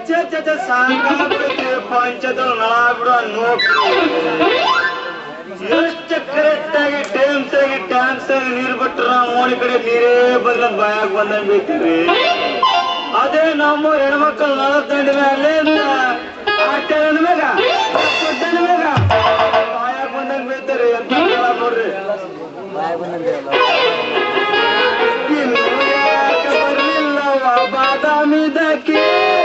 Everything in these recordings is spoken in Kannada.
ಛೆ ಛೆ ಛೆ ಸಾಕಾಗ್ಬಿಡುತ್ತೆ ಪಂಚದ ನಳ ಬಿಡು ನೋಡ್ರಿ ಎಷ್ಟು ಕರೆಕ್ಟ್ ಆಗಿ ಟೈಮ್ಸ್ ಆಗಿ ಟ್ಯಾಂಕ್ಸ್ ಆಗಿ ನೀರ್ ಬಿಟ್ರ ಓಣಿ ಕಡೆ ನೀರೇ ಬಂದ್ರ ಬಾಯಾಗ ಬಂದಂಗ್ ಬೇಕ್ರಿ ಅದೇ ನಮ್ಮ ಹೆಣ್ಮಕ್ಳು ನಳ ದಂಡ ಮೇಲೆ ಆಟೆ ಮ್ಯಾಗ ಕೊಟ್ಟನ ಮ್ಯಾಗ ಬಾಯಾಗ ಬಂದಂಗ್ ಬೈತಾರೆ ಅಂತ ಹೇಳ ನೋಡ್ರಿ ಇನ್ನು ಯಾಕೆ ಬರ್ಲಿಲ್ಲವ್ವ ಬಾದಾಮಿದಕ್ಕೆ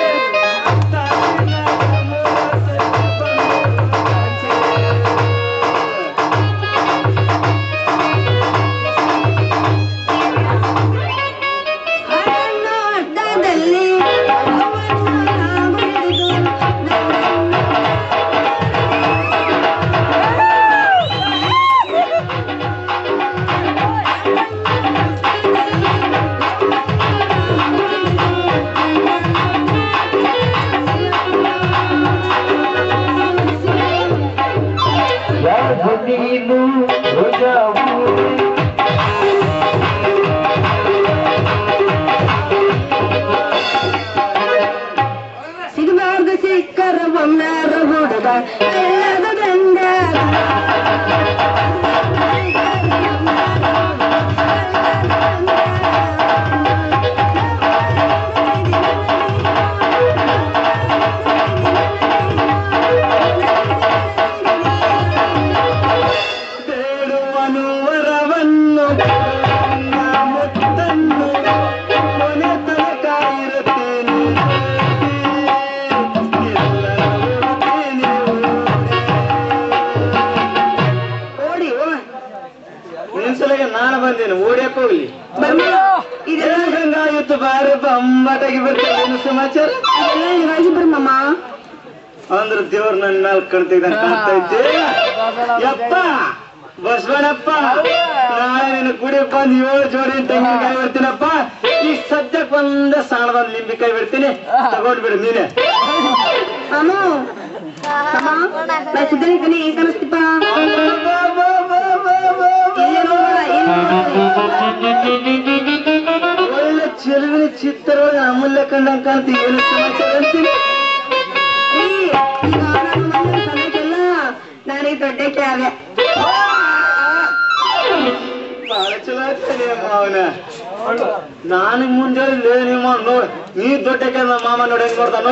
ಅಡ್ಡದಲ್ಲಿ ಅವನ ಬಡಿದು ಸಿಗಬಾರ್ದು ಸಿಕ್ಕರ ಬೊಮ್ಮಾರ ಹುಡುಗ ಎಲ್ಲದ ಗಂಡ ಬೇಡುವನು ವರವನ್ನು ನನ್ನ ಮುತ್ತನ್ನು ಕೊನೆ ತನಕ ಇರುತ್ತೇನೆ ಎಲ್ಲರ ಹುಡುಕೇನೆ ಓಡಿ ಓ. ನಿನ್ಸಲಿಗೆ ನಾನು ಬಂದೇನೆ ಓಡ್ಯಾಕ ಹೋಗ್ಲಿ ಬಮ್ಮ, ಇದೆಲ್ಲ ಗಂಗಾಯುತ್ತು ಬಾರಿ ಬಂಬಟಾಗಿ ಬರ್ತೇನೆ ಏನು ಸಮಾಚಾರ ಇದೆಲ್ಲ ಇವಾಗಿ ಬರ್ಮಮ್ಮ ಅಂದ್ರ ದೇವ್ರ ನನ್ ಮ್ಯಾಲ ಕಣ್ತಿದ್ದಂಗ ಕಾಣ್ತೈತಿ ಯಪ್ಪ ಬಸವಣ್ಣಪ್ಪ ನಾಳೆ ನಿನ್ನ ಗುಡಿ ಬಂದ್ ಏಳು ಜೋಡಿ ತೆಂಗಿನಕಾಯಿ ಬಿಡ್ತೀನಪ್ಪ ಈಗ ಸದ್ಯಕ್ಕೆ ಒಂದ ಸಣ್ಣದೊಂದು ಲಿಂಬಿಕಾಯಿ ಬಿಡ್ತೀನಿ ತಗೊಂಡ್ಬಿಡು ನೀನೆ ಅಮ್ಮ ಅಮ್ಮ ನಾ ಸಿದ್ಧನಿದ್ದೀನಿ ಏನ್ ಕಾಣಿಸ್ತಿಪ್ಪ ಇಲ್ಲೇ ನೋಡೋಣ ಏನ್ ಒಳ್ಳೆ ಚೆಲುವಿನ ಚಿತ್ರೊಳಗೆ ಅಮೂಲ್ಯ ಕಂಡಂಗ ಕಾಣ್ತಿ ಏನು ಸಮಾಚಾರ ಅಂತೀನಿ ರೀ, ಈಗ ನಾನು ಬಂದ ಸಮಯಕ್ಕೆಲ್ಲ ನಾನೀಗ ದೊಡ್ಡಕ್ಕೆ ಆದೆ ಬಹಳ ಚಲೋ ಆಗ್ತಾನೆ ಮಾವನ ನಾನು ಮುಂಜಾನೆ ನಿಮ್ಮ ನೋಡ್ ನೀ ದೊಡ್ಡ ನಮ್ಮ ಮಾಮ ನೋಡಿ ಹೆಂಗ್ ನೋಡ್ತಾನ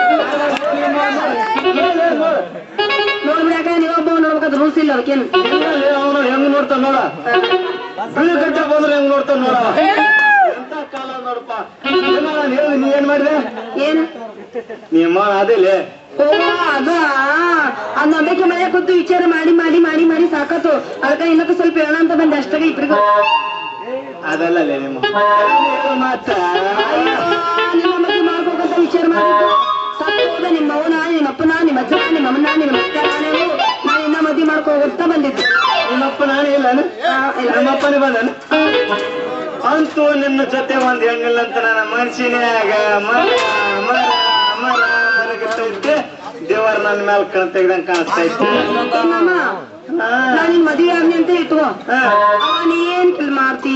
ನೋಡ್ಬಿಡಾಕ ನೀವೊಬ್ಬ ನೋಡ್ಬೇಕಾದ್ರೆ ರೂಲ್ಸ್ ಇಲ್ಲ ಅದಕ್ಕೇನು ಅವನು ಹೆಂಗ್ ನೋಡ್ತಾನ ನೋಡ ಬಿಳಿ ಗಡ್ಡ ಬಂದ್ರೆ ಹೆಂಗ್ ನೋಡ್ತಾನ ನೋಡ ಎಂತ ಕಾಲ ನೋಡಪ್ಪ ಏನೋ ನಾನ್ ಹೇಳಿ ನೀ ಏನ್ ಮಾಡಿದೆ ಏನು ನಿಮ್ಮ ಅದೇಲೆ ಓ ಅದ ಅದ್ ನಂಬಿಕೆ ಮನೆ ಕೂತು ವಿಚಾರ ಮಾಡಿ ಮಾಡಿ ಮಾಡಿ ಮಾಡಿ ಸಾಕತ್ತು ಅದಕ್ಕ ಇನ್ನೊಂದು ಸ್ವಲ್ಪ ಹೇಳೋಣ ಅಂತ ಬಂದೆ ಅಷ್ಟಾಗ ಇಬ್ಬರಿಗೂ ಅದಲ್ಲಲೇ ನಿಮ್ಮ ಮಾತ ನಿಮ್ಮ ಬಗ್ಗೆ ಮಾಡ್ಬೇಕಂತ ವಿಚಾರ ಮಾಡಿದ್ದು ಸತ್ತು ಹೋದ ನಿಮ್ಮ ಅವನ ನಿಮ್ಮ ಅಪ್ಪನ ನಿಮ್ಮ ಅಜ್ಜನ ನಿಮ್ಮ ಅಮ್ಮನ ನಿಮ್ಮ ಅಕ್ಕ ನೀವು ನಾನು ಇನ್ನ ಮದ್ವೆ ಮಾಡ್ಕೊ ಹೋಗ್ತಾ ಬಂದಿದ್ದೆ ನಿಮ್ಮಪ್ಪ ನಾನೇ ಇಲ್ಲ ನಮ್ಮಪ್ಪನೇ ಬಂದನು ಅಂತೂ ನಿನ್ನ ಜೊತೆ ಒಂದ್ ಹೆಣ್ಣಿಲ್ಲ ಅಂತ ನನ್ನ ಮನ್ಸಿನ್ಯಾಗ ಮರ ಮರ ಮರ ಮರಗಟ್ಟೈತೆ ದೇವರ ನನ್ನ ಮ್ಯಾಲ ಕಣ್ ತೆಗ್ದಂಗ್ ಕಾಣಿಸ್ತಾ ಇತ್ತು ಏ ಮಾಮ ಹಾ. ನಾನು ನಿನ್ ಮದ್ವೆ ಆಗ್ನಿ ಅಂತ ಇಟ್ಕೋ ಹಾ. ಅವನ್ ಏನ್ ಕಿಲ್ ಮಾಡ್ತಿ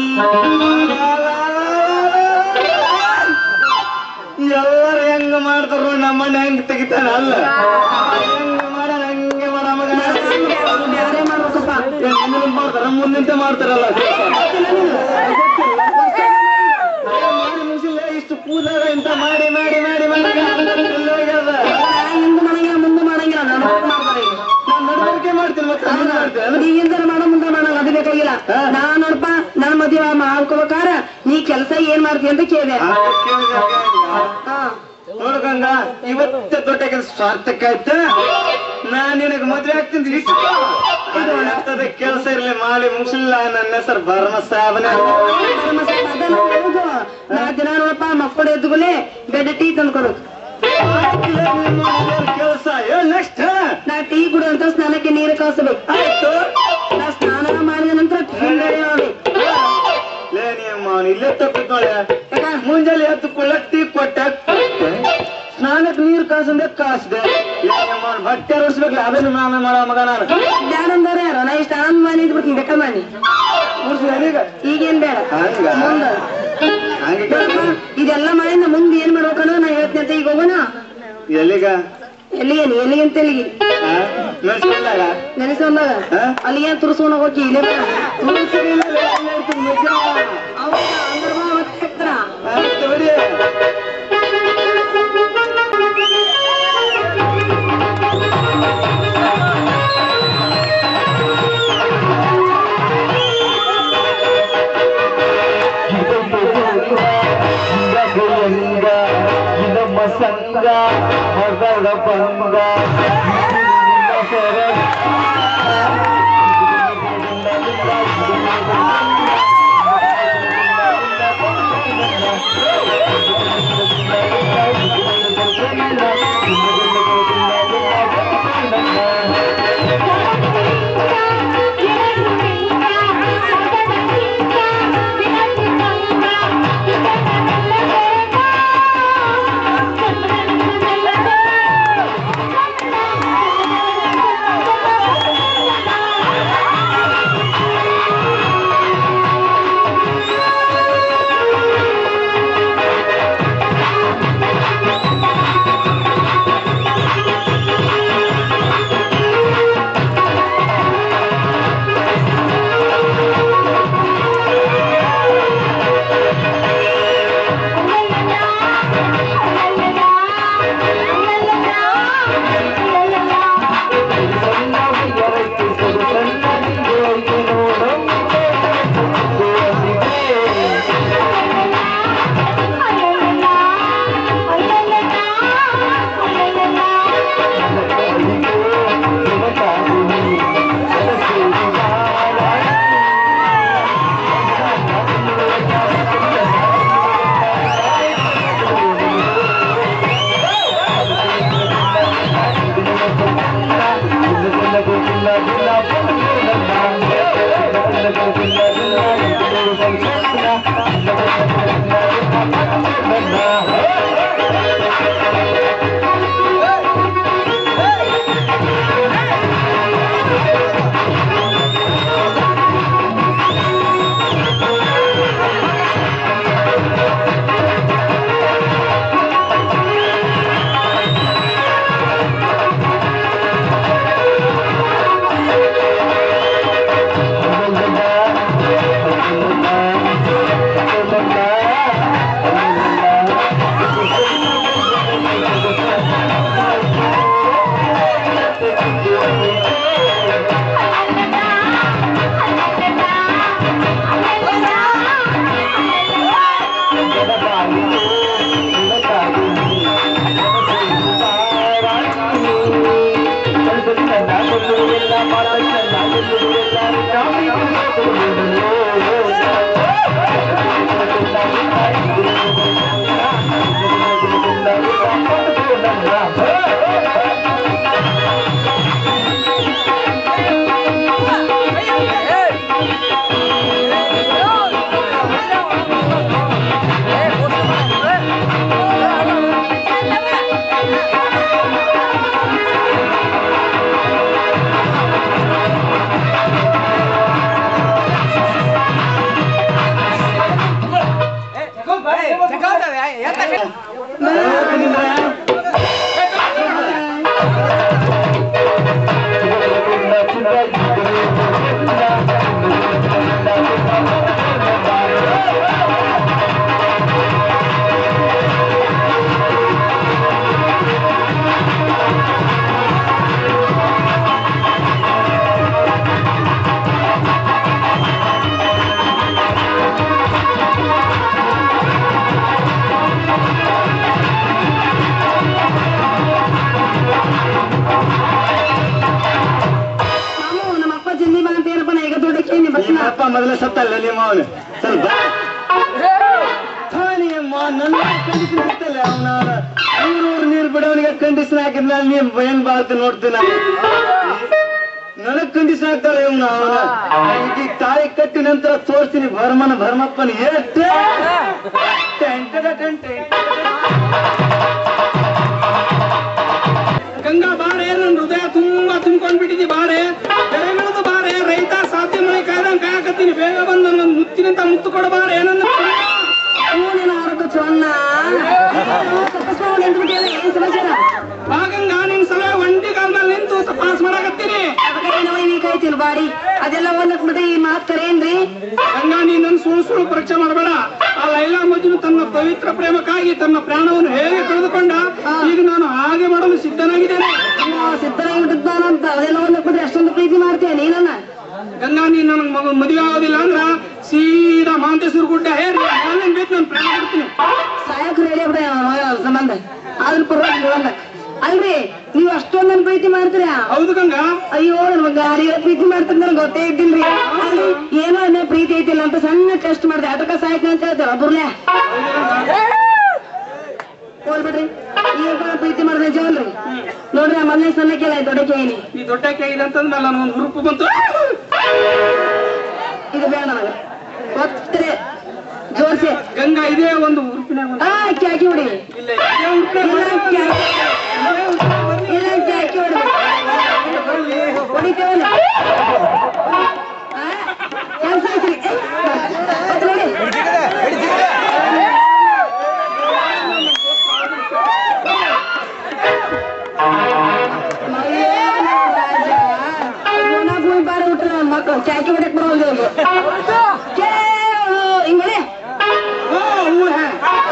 ಎಲ್ಲಾರು ಹೆಂಗ ಮಾಡ್ತಾರ ನಮ್ಮನ್ನ ಹೆಂಗ್ ತೆಗಿತಾನ ಅಲ್ಲ ಹೆಂಗ ಮಾಡ ಹಂಗೆ ಮಾಡ ಮಗ ಬ್ಯಾರೆ ಮಾಡ್ಬೇಕಪ್ಪ ಹಿಂದಿನ ಮಾಡ್ತಾರ ಮುಂದಿಂತ ಮಾಡ್ತಾರಲ್ಲ ಮಾಡಿ ಮುಗಿಸಿಲ್ಲ ಇಷ್ಟು ಕೂದಾಗ ಇಂತ ಮಾಡಿ ಮಾಡಿ ಮಾಡಿ ಮಾಡಿ ಎಲ್ಲಿ ಹೋಗ್ಯದ? ಹಿಂದ್ ಮಾಡಂಗಿಲ್ಲ ಮುಂದೆ ಮಾಡಂಗಿಲ್ಲ ನಾನು ಮಾಡ್ತಾರೆ ಈಗ. ನಾನ್ ನಡವಳಿಕೆ ಮಾಡ್ತೀನಿ ಮತ್ತೆ ನೀನ್ ಮಾಡ್ತೀಯ? ನೀವಿಂದರ ಮಾಡೋ ಮುಂದೆ ಮಾಡೋ ಅದು ಬೇಕಾಗಿಲ್ಲ ಹಾ. ನಾನ್ ನೋಡಪ್ಪ ನನ್ ಮದ್ವೆ ಮಾಡ್ಕೋಬೇಕಾರ ನೀ ಕೆಲಸ ಏನ್ ಮಾಡ್ತಿ ಅಂತ ಕೇಳಿದೆ ಆ, ಕೇಳಿದೆ, ಕೇಳಿದೆ. ಹಾ ನೋಡು ಗಂಗಾ ಇವತ್ತೇ ದೊಡ್ಡ ಕೆಲಸ ಸಾರ್ಥಕಾಯ್ತ ನಾನ್ ನಿನಗೆ ಮದ್ವೆ ಆಗ್ತೀನಿ ಇಟ್ಕೋ. ಅದು ಎಂತದ ಕೆಲಸ ಇರ್ಲಿ ಮಾಡಿ ಮುಗಿಸಿಲ್ಲ ನನ್ನ ಹೆಸರು ಭರಮ ಸಾಬನ ನಾ ದಿನ ನೋಡಪ್ಪ ಮಕ್ಕಳು ಎದ್ದುಗುಲೆ ಬೆಡ್ ಟೀ ತಂದ್ಕೊಡು ಕೆಲಸ ನೆಕ್ಸ್ಟ್ ನಾ ಟೀ ಕುಡು ಅಂತ ಸ್ನಾನಕ್ಕೆ ನೀರು ಕಾಸಬೇಕು ಆಯ್ತು ನಾ ಸ್ನಾನ ಮಾಡಿದ ನಂತರ ಹಿಂಗಡೆ ನೋಡಿ ಲೇ ನಿಮ್ಮ ಇಲ್ಲೇ ತಪ್ಪಿದ್ ನೋಡಿ ಯಾಕ? ಮುಂಜಾನೆ ಎದ್ದು ಕುಳ್ಳ ಟೀ ಕೊಟ್ಟ ಕೊಟ್ಟೆ. ಸ್ನಾನಕ್ ನೀರ್ ಕಾಸಂದೆ ಕಾಸ್ದೆ ಲೇ ನಿಮ್ಮ ಬಟ್ಟೆ ಹೊಡ್ಸ್ಬೇಕಲ್ಲ ಅದನ್ನು ನಾವೇ ಮಾಡೋ ಮಗ ನಾನು ಬ್ಯಾಡ ಅಂದಾರ ಯಾರ ನಾ ಇಷ್ಟ ಆನ್ ಮಾಡಿ ಇದ್ಬಿಡ್ತೀನಿ ಬೇಕಾ ಮಾಡಿ ಮುಗಿಸಿದ ಈಗ ಈಗೇನ್ ಬೇಡ ಹಂಗ? ಮುಂದ ಹಂಗೆ ನೋಡಪ್ಪ, ಇದೆಲ್ಲ ಮಾಡಿ ನಾ ಮುಂದೆ ಏನ್ ಮಾಡ್ಬೇಕನ್ನೋ ನಾ ಹೇಳ್ತೀನಿ ಅಂತ ಈಗ ಹೋಗೋಣ ಎಲ್ಲಿಗ ಎಲ್ಲಿಗೆ ಎಲ್ಲಿಗೆ ಅಂತ ಎಲ್ಲಿಗೆ ಮೆಣಸಿನಲ್ಲಾಗ ನೆನೆಸಂದಾಗ ಹಾ? ಅಲ್ಲಿ ಏನ್ ತುರ್ಸ್ಕೊಂಡ್ ಹೋಗಿ ಇಲ್ಲೇ ಬೇಡ ಮಜ್ಜ ಹೌದಾ ಅಂದ್ರ ಬಾ ಮತ್ತೆ ಸಿಕ್ತಾರ. ಆಯ್ತು ಬಿಡಿ ನಮ್ಮ ಸಂಘ ಮಗಳ ಬಂಗ ಮಾಮು ನಮ್ಮ ಅಪ್ಪ ಜಲ್ದಿ ಬಾ ಅಂತ ಏನಪ್ಪ ನಾ ಈಗ ದುಡ್ಡಕ್ಕೆ ನೀ ಬರ್ತೀನ ನಿಮ್ಮಪ್ಪ ಮೊದಲ ಸತ್ತಲ್ಲ ನಿಮ್ಮ ಅವನು ಸ್ವಲ್ಪ ನಿಮ್ಮ ನನ್ನ ಕಂಡೀಷನ್ ಹಾಕ್ತಲ್ಲ ಅವನ ನೂರು ನೀರು ಬಿಡೋನಿಗೆ ಕಂಡೀಷನ್ ಹಾಕಿದ್ಮೇಲೆ ನೀನ್ ಏನ್ ಬಾಳ್ತು ನೋಡ್ತೀನಿ ನನಗ್ ಕಂಡೀಷನ್ ಹಾಕ್ತಾಳೆ ಇವನು ಅವನ ಈಗ ತಾಳಿ ಕಟ್ಟಿ ನಂತರ ತೋರಿಸ್ತೀನಿ ಭರ್ಮನ ಭರ್ಮಪ್ಪನ ಎಷ್ಟೇ ಟೆಂಟಡ ಟೆಂಟೆ ಗಂಗಾ ಬಾರೆ ನನ್ನ ಹೃದಯ ತುಂಬಾ ತುಂಬ್ಕೊಂಡ್ಬಿಟ್ಟಿದ್ದಿ ಬಾರೆ ಬೆಳೆಗಳದು ಬಾರೆ ರೈತ ಸಾಧ್ಯ ಮಳೆ ಕಾಯ್ದಂಗ್ ಕಾಯಕತ್ತೀನಿ ಬೇಗ ಬಂದು ನನ್ನ ಮುತ್ತಿನಂತ ಮುತ್ತು ಕೊಡಬಾರೆ ನನ್ನ ಹ್ಞೂ ನಿನ್ನ ಆರೋಗ್ಯ ಚೊನ್ನ ಅಕಸ್ಮಾತ್ ನಿಂತ್ಬಿಟ್ಟಿಯಲ್ಲ ಏನ್ ಸಮಾಚಾರ ಭಾಗಂಗ ನಿನ್ ಸಲ ಒಂಟಿ ಕಾಲ ಮೇಲೆ ನಿಂತು ತಪಾಸ್ ಮಾಡಕತ್ತೀನಿ ಅದಕ್ಕೆ ನಾವು ಈ ಕೈತಿಲ್ ಬಾಡಿ ಅದೆಲ್ಲ ಒಂದಕ್ ಬಿಟ್ಟು ಈ ಮಾತ್ ಕರೇನ್ರಿ ಗಂಗ ನೀನ್ ನನ್ ಸುಳ್ಳು ಸುಳ್ಳು ಪರೀಕ್ಷೆ ಮಾಡಬೇಡ ಆ ಲೈಲಾ ಮಜ್ನು ತನ್ನ ಪವಿತ್ರ ಪ್ರೇಮಕ್ಕಾಗಿ ತನ್ನ ಪ್ರಾಣವನ್ನು ಹೇಗೆ ಕಳೆದುಕೊಂಡ ಈಗ ನಾನು ಹಾಗೆ ಮಾಡಲು ಸಿದ್ಧನಾಗಿದ್ದೇನೆ ಸಿದ್ಧರಾಗಿಬಿಟ್ಟಿದ್ದಾನಂತ ಅದೆಲ್ಲ ಒಂದಕ್ ಬಿಟ್ರೆ ಅಷ್ಟೊಂದು ಪ್ರೀತಿ ಮಾಡ್ತೀಯ ನೀನನ್ನ ಗಂಗಾ ನೀನ್ ನನಗ್ ಮಗ ಮದುವೆ ಆಗೋದಿಲ್ಲ ಅಂದ್ರ ಸೀದಾ ಮಾಂತೇಶ್ವರ ಗುಡ್ಡ ಹೇರಿ ಅಲ್ಲೇನ್ ಬೇಕು ನಾನು ಪ್ರಾಣ ಬಿಡ್ತೀನಿ ಸಾಯಕ್ ರೆಡಿ ಆಗ್ಬಿಡ ಸಂಬಂಧ ಆದ್ರ ಪರವಾಗಿಲ್ಲ ಅಲ್ರಿ ನೀವು ಅಷ್ಟೊಂದ್ ನನ್ ಪ್ರೀತಿ ಮಾಡ್ತೀರಾ ಹೌದು ಗಂಗಾ ಅಯ್ಯೋ ನನ್ ಗಾಡಿ ಪ್ರೀತಿ ಮಾಡ್ತಾರೆ ನನಗೆ ಗೊತ್ತೇ ಇದ್ದಿಲ್ರಿ ಅಲ್ರಿ ಏನೋ ಇನ್ನೂ ಪ್ರೀತಿ ಐತಿಲ್ಲ ಅಂತ ಸಣ್ಣ ಟೆಸ್ಟ್ ಮಾಡಿದೆ ಅದಕ್ಕ ಸಾಯ್ತು ಅಂತ ಹೇಳ್ತಾರ ಬುರ್ಲೆ ಹೋಲ್ಬಿಡ್ರಿ ಈಗ ಪ್ರೀತಿ ಮಾಡಿದ್ರೆ ಜೀವನ್ರಿ ನೋಡ್ರಿ ಆ ಮೊನ್ನೆ ಸಣ್ಣಕ್ಕೆಲ್ಲ ದೊಡ್ಡಕ್ಕೆ ಏನಿ ಈ ದೊಡ್ಡ ಆಗಿದೆ ಅಂತಂದ್ಮೇಲೆ ನಾನು ಒಂದು ಹುರುಪು ಬಂತು ಇದು ಬೇಡ ನನಗೆ ಒತ್ತರೆ ಜೋರ್ಸಿ ಗಂಗಾ ಇದೇ ಒಂದು ಹುರುಪಿನಾಗ ಒಂದು ಆ ಅಕ್ಕಿ ಹಾಕಿ ಹೊಡಿ ಇಲ್ಲ ಇದೇ ಹುರುಪಿನಾಗ ಇಲ್ಲ ಅಕ್ಕಿ ಹಾಕಿ ಇಲ್ಲ ಅಕ್ಕಿ ಹಾಕಿ ಹೊಡಿ ಹೊಡಿತೇವಲ್ಲ ಕೆಲಸ ಐತ್ರಿ ಅದು ನೋಡಿ ಬಾರಿ ಬಿಟ್ರೆ ನನ್ನ ಮಕ್ಕಳು ಚಾಕಿ ಹೊಡಕ್ ಬರೋದು ಹಿಂಗಡೆ ಓ ಹೂ ಹೇ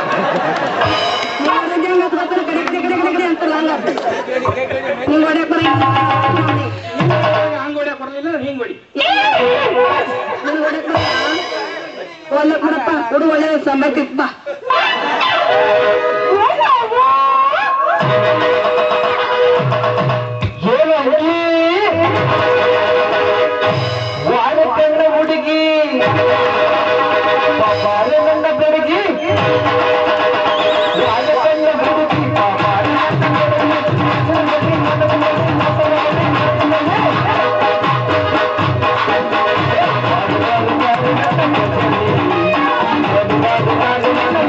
ಹೆಂಗ ಕಡೆ ಕಡೆ ಕಡೆ ಕಡೆ ಕಡೆ ಅಂತಲ್ಲ ಹಂಗ ಹಿಂಗ್ ಹೊಡಕ್ ಬರ ಹಂಗ್ ಹೊಡ್ಯಾಕ್ ಬರಲಿಲ್ಲ ಹಿಂಗ್ ಹೊಡಿ ಹಿಂಗ್ ಹೊಡಕ್ ಬರ ಒಳ್ಳೆ ಕೊಡಪ್ಪ ಹುಡು ಒಳ್ಳೆ ಸಂಬತ್ತಿಪ್ಪ ವಾಡಕಂಡ ಹುಡುಗಿ ಪಾಪಾರೆ ನನ್ನ ಬೆಡಗಿ ವಾಡಕಂಡ ಹುಡುಗಿ ಪಾಪಾರೆ ನನ್ನ ಬೆಡಗಿ. ನನ್ನ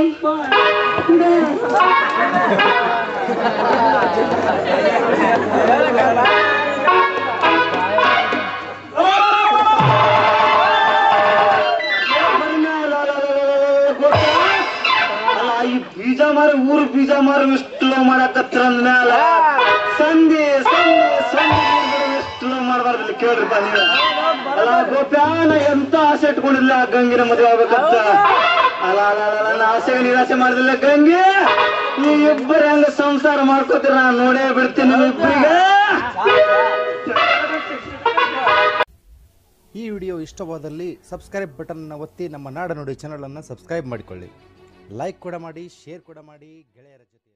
ಅಲ್ಲ ಈ ಬೀಜ ಮಾರಿ ಊರ್ ಬೀಜ ಮಾರಿ ಇಷ್ಟು ಮಾಡಕತ್ರ ಅಂದ್ಮ್ಯಾಲ ಸಂಧಿ ಸಂಧಿ ಸಂಧಿ ಇಷ್ಟು ಮಾಡಬಾರ್ದಿಲ್ಲ ಕೇಳ್ರಿಪ್ಪ ನೀವು ಅಲ್ಲ ಗೋಪ್ಯಾನ ಎಂತ ಆಸೆ ಇಟ್ಕೊಂಡಿಲ್ಲ ಆ ಗಂಗಿನ ಮದುವೆ ಆಗ್ಬೇಕಂತ ಅಲ್ಲ ಅಲ್ಲ ಅಲ್ಲ ನನ್ನ ಆಸೆಗೆ ನಿರಾಸೆ ಮಾಡಿದಿಲ್ಲ ಗಂಗೆ ನೀ ಇಬ್ಬರು ಹೆಂಗ ಸಂಸಾರ ಮಾಡ್ಕೋತೀರ ನಾನು ನೋಡೇ ಬಿಡ್ತೀನಿ ನೀವು ಇಬ್ಬರಿಗೆ ಈ ವಿಡಿಯೋ ಇಷ್ಟವಾದಲ್ಲಿ ಸಬ್ಸ್ಕ್ರೈಬ್ ಬಟನ್ನ ಒತ್ತಿ ನಮ್ಮ ನಾಡನುಡಿ ಚಾನಲನ್ನು ಸಬ್ಸ್ಕ್ರೈಬ್ ಮಾಡಿಕೊಳ್ಳಿ ಲೈಕ್ ಕೂಡ ಮಾಡಿ ಶೇರ್ ಕೂಡ ಮಾಡಿ ಗೆಳೆಯರ ಜೊತೆ